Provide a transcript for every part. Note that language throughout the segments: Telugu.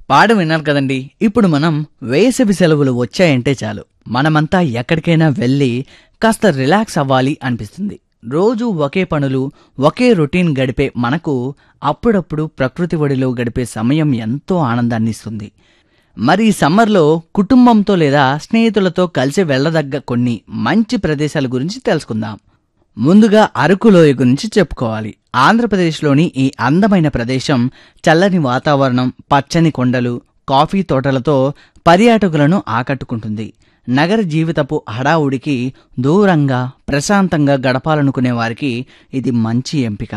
పాట విన్నారు కదండి ఇప్పుడు మనం వేసవి సెలవులు వచ్చాయంటే చాలు మనమంతా ఎక్కడికైనా వెళ్ళి కాస్త రిలాక్స్ అవ్వాలి అనిపిస్తుంది రోజు ఒకే పనులు ఒకే రొటీన్ గడిపే మనకు అప్పుడప్పుడు ప్రకృతి ఒడిలో గడిపే సమయం ఎంతో ఆనందాన్ని ఇస్తుంది మరి ఈ సమ్మర్లో కుటుంబంతో లేదా స్నేహితులతో కలిసి వెళ్ళదగ్గ కొన్ని మంచి ప్రదేశాల గురించి తెలుసుకుందాం ముందుగా అరకు లోయ గురించి చెప్పుకోవాలి ఆంధ్రప్రదేశ్లోని ఈ అందమైన ప్రదేశం చల్లని వాతావరణం పచ్చని కొండలు కాఫీ తోటలతో పర్యాటకులను ఆకట్టుకుంటుంది నగర జీవితపు హడావుడికి దూరంగా ప్రశాంతంగా గడపాలనుకునే వారికి ఇది మంచి ఎంపిక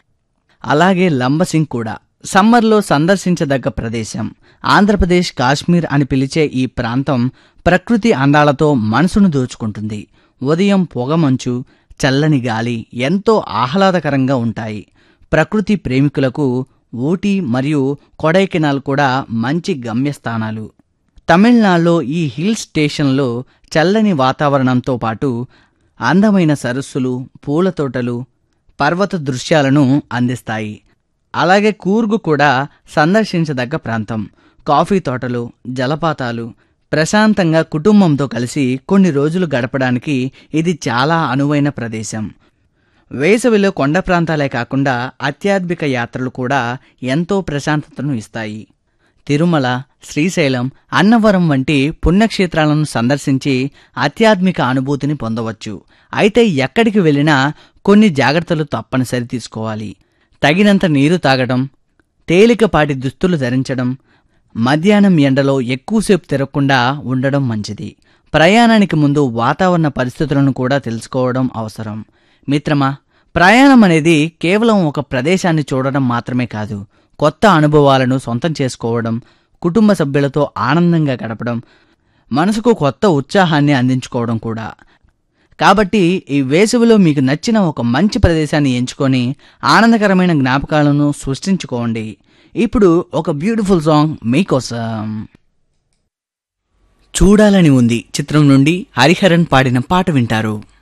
అలాగే లంబసింగ్ కూడా సమ్మర్లో సందర్శించదగ్గ ప్రదేశం ఆంధ్రప్రదేశ్ కాశ్మీర్ అని పిలిచే ఈ ప్రాంతం ప్రకృతి అందాలతో మనసును దోచుకుంటుంది ఉదయం పొగమంచు చల్లని గాలి ఎంతో ఆహ్లాదకరంగా ఉంటాయి ప్రకృతి ప్రేమికులకు ఊటీ మరియు కొడైకెనాల్ కూడా మంచి గమ్యస్థానాలు తమిళనాడులో ఈ హిల్ స్టేషన్లో చల్లని వాతావరణంతో పాటు అందమైన సరస్సులు పూల తోటలు పర్వత దృశ్యాలను అందిస్తాయి అలాగే కూర్గు కూడా సందర్శించదగ్గ ప్రాంతం కాఫీ తోటలు జలపాతాలు ప్రశాంతంగా కుటుంబంతో కలిసి కొన్ని రోజులు గడపడానికి ఇది చాలా అనువైన ప్రదేశం వేసవిలో కొండ ప్రాంతాలే కాకుండా ఆధ్యాత్మిక యాత్రలు కూడా ఎంతో ప్రశాంతతను ఇస్తాయి తిరుమల శ్రీశైలం అన్నవరం వంటి పుణ్యక్షేత్రాలను సందర్శించి ఆధ్యాత్మిక అనుభూతిని పొందవచ్చు అయితే ఎక్కడికి వెళ్ళినా కొన్ని జాగ్రత్తలు తప్పనిసరి తీసుకోవాలి తగినంత నీరు తాగడం తేలికపాటి దుస్తులు ధరించడం మధ్యాహ్నం ఎండలో ఎక్కువసేపు తిరగకుండా ఉండడం మంచిది ప్రయాణానికి ముందు వాతావరణ పరిస్థితులను కూడా తెలుసుకోవడం అవసరం మిత్రమా ప్రయాణం అనేది కేవలం ఒక ప్రదేశాన్ని చూడడం మాత్రమే కాదు కొత్త అనుభవాలను సొంతం చేసుకోవడం కుటుంబ సభ్యులతో ఆనందంగా గడపడం మనసుకు కొత్త ఉత్సాహాన్ని అందించుకోవడం కూడా కాబట్టి ఈ వేసవిలో మీకు నచ్చిన ఒక మంచి ప్రదేశాన్ని ఎంచుకొని ఆనందకరమైన జ్ఞాపకాలను సృష్టించుకోండి ఇప్పుడు ఒక బ్యూటిఫుల్ సాంగ్ మీకోసం చూడాలని ఉంది చిత్రం నుండి హరిహరన్ పాడిన పాట వింటారు